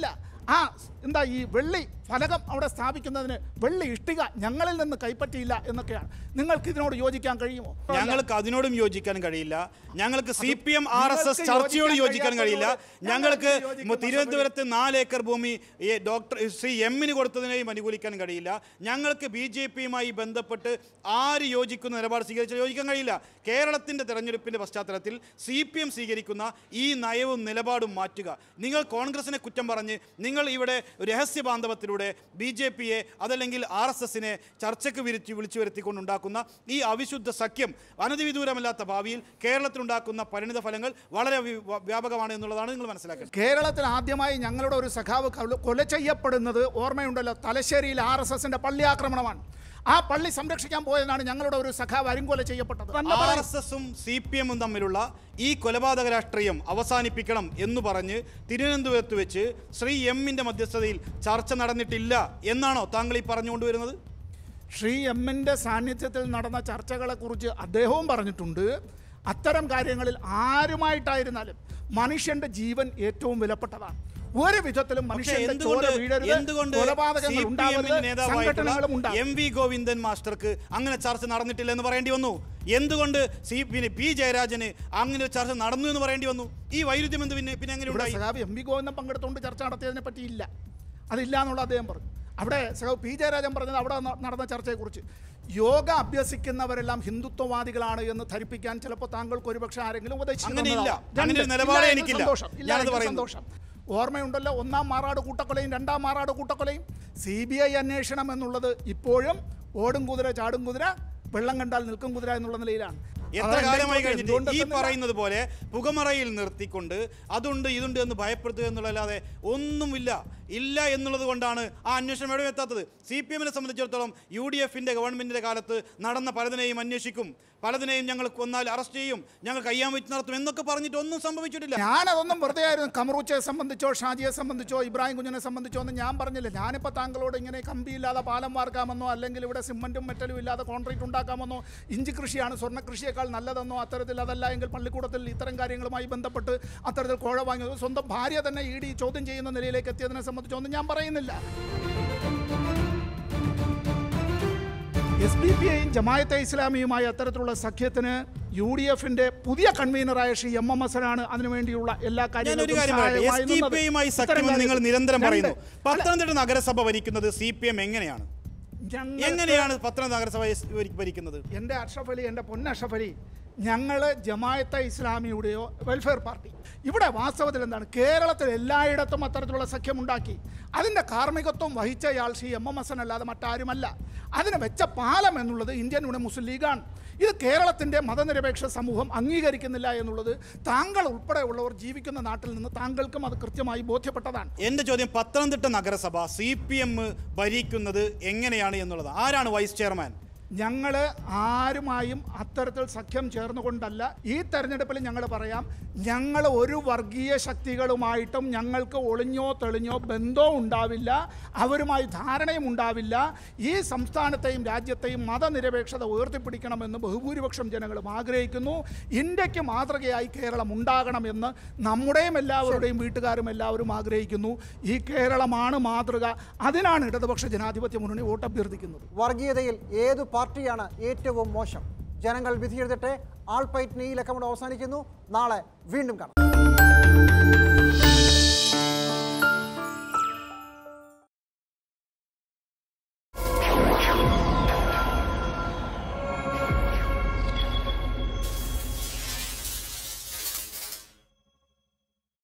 ആ എന്താ ഈ വെള്ളി ഫലകം അവിടെ സ്ഥാപിക്കുന്നതിന് വെള്ളി ഇഷ്ടിക ഞങ്ങളിൽ നിന്ന് കൈപ്പറ്റിയില്ല എന്നൊക്കെയാണ് നിങ്ങൾക്ക് ഇതിനോട് യോജിക്കാൻ കഴിയുമോ ഞങ്ങൾക്ക് അതിനോടും യോജിക്കാൻ കഴിയില്ല ഞങ്ങൾക്ക് C P M R S S നിങ്ങൾക്ക് ചർച്ചയോട് യോജിക്കാൻ യോജിക്കാൻ കഴിയില്ല കഴിയാത്തതോട് ഞങ്ങൾക്ക് ഞങ്ങൾക്ക് യോജിക്കുന്ന തിരുവനന്തപുരത്ത് നാല് ഏക്കർ ഭൂമി ഈ ഡോക്ടർ ശ്രീ എമ്മിന് കൊടുത്തതിനെയും അനുകൂലിക്കാൻ കഴിയില്ല ഞങ്ങൾക്ക് ബി ജെ പിയുമായി ബന്ധപ്പെട്ട് ആര് യോജിക്കുന്ന നിലപാട് സ്വീകരിച്ചാൽ യോജിക്കാൻ കഴിയില്ല കേരളത്തിന്റെ തെരഞ്ഞെടുപ്പിന്റെ പശ്ചാത്തലത്തിൽ സി പി എം സ്വീകരിക്കുന്ന ഈ നയവും നിലപാടും മാറ്റുക നിങ്ങൾ കോൺഗ്രസിനെ കുറ്റം പറഞ്ഞ് നിങ്ങൾ ഇവിടെ രഹസ്യ ബാന്ധവത്തിലൂടെ ബി ജെ പിയെ അതല്ലെങ്കിൽ ആർ എസ് എസിനെ ചർച്ചയ്ക്ക് വിരിച്ച് വിളിച്ചു വരുത്തിക്കൊണ്ടുണ്ടാക്കുന്ന ഈ അവിശുദ്ധ സഖ്യം അനധിവിദൂരമല്ലാത്ത ഭാവിയിൽ കേരളത്തിലുണ്ടാക്കുന്ന പരിണിത ഫലങ്ങൾ വളരെ വി- വ- വ്യാപകമാണ് എന്നുള്ളതാണ് നിങ്ങൾ മനസ്സിലാക്കേണ്ടത് കേരളത്തിൽ ആദ്യമായി ഞങ്ങളുടെ ഒരു സഖാവ് കൊല- കൊല ചെയ്യപ്പെടുന്നത് ഓർമ്മയുണ്ടല്ലോ തലശ്ശേരിയിൽ ആർ എസ് എസിന്റെ പള്ളി ആക്രമണമാണ് ആ പള്ളി സംരക്ഷിക്കാൻ പോയതാണ് ഞങ്ങളുടെ ഒരു സഖാവ് അരിങ്കൊല ചെയ്യപ്പെട്ടത് തന്നെ ആർ പറയും. എസ് എസും സി പി എമ്മും തമ്മിലുള്ള ഈ കൊലപാതക രാഷ്ട്രീയം അവസാനിപ്പിക്കണം എന്ന് പറഞ്ഞ് തിരുവനന്തപുരത്ത് വെച്ച് ശ്രീ എമ്മിന്റെ മധ്യസ്ഥതയിൽ ചർച്ച നടന്നിട്ടില്ല എന്നാണോ താങ്കൾ ഈ പറഞ്ഞുകൊണ്ടുവരുന്നത് ശ്രീ എമ്മിൻ്റെ സാന്നിധ്യത്തിൽ നടന്ന ചർച്ചകളെ കുറിച്ച് അദ്ദേഹവും പറഞ്ഞിട്ടുണ്ട് അത്തരം കാര്യങ്ങളിൽ ആരുമായിട്ടായിരുന്നാലും മനുഷ്യന്റെ ജീവൻ ഏറ്റവും വിലപ്പെട്ടതാണ് ഒരു വിധത്തിലും പക്ഷേ മനുഷ്യന്റെ ചോര എന്തുകൊണ്ട് വീഴരുത് എന്തുകൊണ്ട് കൊലപാതകങ്ങൾ സി പി ഉണ്ടാവരുത് എമ്മിന്റെ നേതാവായിട്ടുള്ള സംഘടനകളും ഉണ്ടാവും എം വി ഗോവിന്ദൻ മാസ്റ്റർക്ക് അങ്ങനെ ചർച്ച നടന്നിട്ടില്ല എന്ന് പറയേണ്ടി വന്നു എന്തുകൊണ്ട് സി പിന്നെ പി ജയരാജന് അങ്ങനെ ഒരു ചർച്ച നടന്നു എന്ന് പറയേണ്ടി വന്നു ഈ വൈരുദ്ധ്യം എന്ത് പിന്നെ പിന്നെ എങ്ങനെ ഇവിടെ ഉണ്ടായി സഖാവ് എം വി ഗോവിന്ദൻ പങ്കെടുത്തുകൊണ്ട് ചർച്ച നടത്തിയതിനെ പറ്റിയില്ല അതില്ല എന്നുള്ള അദ്ദേഹം പറഞ്ഞു അവിടെ സഖാവ് പി ജയരാജൻ പറഞ്ഞത് അവിടെ ന- നടന്ന ചർച്ചയെക്കുറിച്ച് യോഗ അഭ്യസിക്കുന്നവരെല്ലാം ഹിന്ദുത്വവാദികളാണ് എന്ന് ധരിപ്പിക്കാൻ ചിലപ്പോൾ താങ്കൾക്ക് ഒരുപക്ഷെ ആരെങ്കിലും ഉപദേശിച്ചു അങ്ങനെയില്ല. തന്നതാവാം. അങ്ങനെ ഒരു രണ്ട്. നിലപാടേ ഇല്ല എങ്കിൽ എനിക്കില്ല. സന്തോഷം. ഇല്ല ഞാനത് എങ്കിൽ പറയുന്നു. സന്തോഷം ഓർമ്മയുണ്ടല്ലോ ഒന്നാം മാറാട് കൂട്ടക്കൊലയും രണ്ടാം മാറാട് കൂട്ടക്കൊലയും സി ബി ഐ അന്വേഷണം എന്നുള്ളത് ഇപ്പോഴും ഓടും കുതിര ചാടും കുതിര വെള്ളം കണ്ടാൽ നിൽക്കും കുതിര എന്നുള്ള നിലയിലാണ് എത്ര അതാണ് എൻ്റെ കാലമായി ചോദ്യം. കഴിഞ്ഞിട്ട് എന്തുകൊണ്ട് ഈ എത്തുന്നില്ല? പറയുന്നത് പോലെ പുകമറയിൽ നിർത്തിക്കൊണ്ട് അതുണ്ട് ഇതുണ്ട് എന്ന് ഭയപ്പെടുത്തുക എന്നുള്ളതല്ലാതെ ഒന്നുമില്ല ഇല്ല എന്നുള്ളത് കൊണ്ടാണ് ആ അന്വേഷണം എവിടെ എത്താത്തത് സി പി എമ്മിനെ സംബന്ധിച്ചിടത്തോളം യു ഡി എഫിന്റെ ഗവൺമെന്റിന്റെ കാലത്ത് നടന്ന പലതിനെയും അന്വേഷിക്കും പലതിനെയും ഞങ്ങൾ കൊന്നാൽ അറസ്റ്റ് ചെയ്യും ഞങ്ങൾ കയ്യാൻ വെച്ച് നടത്തും എന്നൊക്കെ പറഞ്ഞിട്ട് ഒന്നും സംഭവിച്ചിട്ടില്ല ഞാനതൊന്നും വെറുതെ ആയിരുന്നു കമറൂച്ചയെ സംബന്ധിച്ചോ ഷാജിയെ സംബന്ധിച്ചോ ഇബ്രാഹിം കുഞ്ഞിനെ സംബന്ധിച്ചോ ഒന്നും ഞാൻ പറഞ്ഞില്ല ഞാനിപ്പോൾ താങ്കളോട് ഇങ്ങനെ കമ്പിയില്ലാതെ പാലം വാർക്കാമെന്നോ അല്ലെങ്കിൽ ഇവിടെ സിമൻറ്റും മെറ്റലും ഇല്ലാതെ കോൺക്രീറ്റ് ഉണ്ടാക്കാമെന്നോ ഇഞ്ചി കൃഷിയാണ് സ്വർണ്ണ കൃഷിയേക്കാൾ നല്ലതെന്നോ അത്തരത്തിൽ അതല്ല എങ്കിൽ പള്ളിക്കൂടത്തിൽ ഇത്തരം കാര്യങ്ങളുമായി ബന്ധപ്പെട്ട് അത്തരത്തിൽ കോഴ വാങ്ങിയത് സ്വന്തം ഭാര്യ തന്നെ ഇ ഡി ചോദ്യം ചെയ്യുന്ന നിലയിലേക്ക് എത്തിയതിനെ സംബന്ധിച്ചോ ഒന്നും ഞാൻ പറയുന്നില്ല എസ് ഡി പി ഐയും ജമായത്തെ ഇസ്ലാമിയുമായി അത്തരത്തിലുള്ള സഖ്യത്തിന് യു ഡി എഫിന്റെ പുതിയ കൺവീനറായ ശ്രീ എം എം എസനാണ് അതിനുവേണ്ടിയുള്ള എല്ലാ ഞാൻ ഒരു കാര്യങ്ങളും കാര്യം പറയട്ടെ സഹായമായി എസ് ഡി നിന്നത്. പി ഐയുമായി ഇത്തരം സഖ്യമെന്ന് നിങ്ങൾ കാര്യങ്ങൾ. നിരന്തരം രണ്ട്. പറയുന്നു അല്ല, പത്തനംതിട്ട നഗരസഭ ഭരിക്കുന്നത് സി പി എം എങ്ങനെയാണ് ഞങ്ങൾക്ക് എങ്ങനെയാണ് പത്തനംതിട്ട നഗരസഭ എസ് ഭരി- ഭരിക്കുന്നത് എൻ്റെ അഷ്റഫ് അലി എൻ്റെ പൊന്ന അഷ്റഫ് അലി ഞങ്ങൾ ജമായത്തെ ഇസ്ലാമിയുടെയോ വെൽഫെയർ പാർട്ടി ഇവിടെ വാസ്തവത്തിൽ എന്താണ് കേരളത്തിൽ എല്ലായിടത്തും അത്തരത്തിലുള്ള സഖ്യമുണ്ടാക്കി അതിൻ്റെ കാർമ്മികത്വം വഹിച്ചയാൾ ശ്രീ എം എം എസ് അല്ലാതെ മറ്റാരുമല്ല അതിന് വെച്ച പാലം എന്നുള്ളത് ഇന്ത്യൻ യൂണിയൻ മുസ്ലിം ലീഗാണ് ഇത് കേരളത്തിൻ്റെ മതനിരപേക്ഷ സമൂഹം അംഗീകരിക്കുന്നില്ല എന്നുള്ളത് താങ്കൾ ഉൾപ്പെടെയുള്ളവർ ജീവിക്കുന്ന നാട്ടിൽ നിന്ന് താങ്കൾക്കും അത് കൃത്യമായി ബോധ്യപ്പെട്ടതാണ് എന്റെ ചോദ്യം പത്തനംതിട്ട നഗരസഭ സി പി എം ഭരിക്കുന്നത് എങ്ങനെയാണ് എന്നുള്ളത് ആരാണ് വൈസ് ചെയർമാൻ ഞങ്ങൾ ആരുമായും അത്തരത്തിൽ സഖ്യം ചേർന്നുകൊണ്ടല്ല ഈ തെരഞ്ഞെടുപ്പിൽ ഞങ്ങൾ പറയാം ഞങ്ങൾ ഒരു വർഗീയ ശക്തികളുമായിട്ടും ഞങ്ങൾക്ക് ഒളിഞ്ഞോ തെളിഞ്ഞോ ബന്ധവും ഉണ്ടാവില്ല അവരുമായി ധാരണയും ഉണ്ടാവില്ല ഈ സംസ്ഥാനത്തെയും രാജ്യത്തെയും മതനിരപേക്ഷത ഉയർത്തിപ്പിടിക്കണമെന്ന് ബഹുഭൂരിപക്ഷം ജനങ്ങളും ആഗ്രഹിക്കുന്നു ഇന്ത്യക്ക് മാതൃകയായി കേരളം ഉണ്ടാകണമെന്ന് നമ്മുടെയും എല്ലാവരുടെയും വീട്ടുകാരും എല്ലാവരും ആഗ്രഹിക്കുന്നു ഈ കേരളമാണ് മാതൃക അതിനാണ് ഇടതുപക്ഷ ജനാധിപത്യ മുന്നണി വോട്ട് അഭ്യർത്ഥിക്കുന്നത് വർഗീയതയിൽ ഏതു പാർട്ടിയാണ് ഏറ്റവും മോശം ജനങ്ങൾ വിധിയെഴുതട്ടെ ആൾപ്പൈറ്റിന് ഈ ലക്കമുണ്ട് അവസാനിക്കുന്നു നാളെ വീണ്ടും കാണാം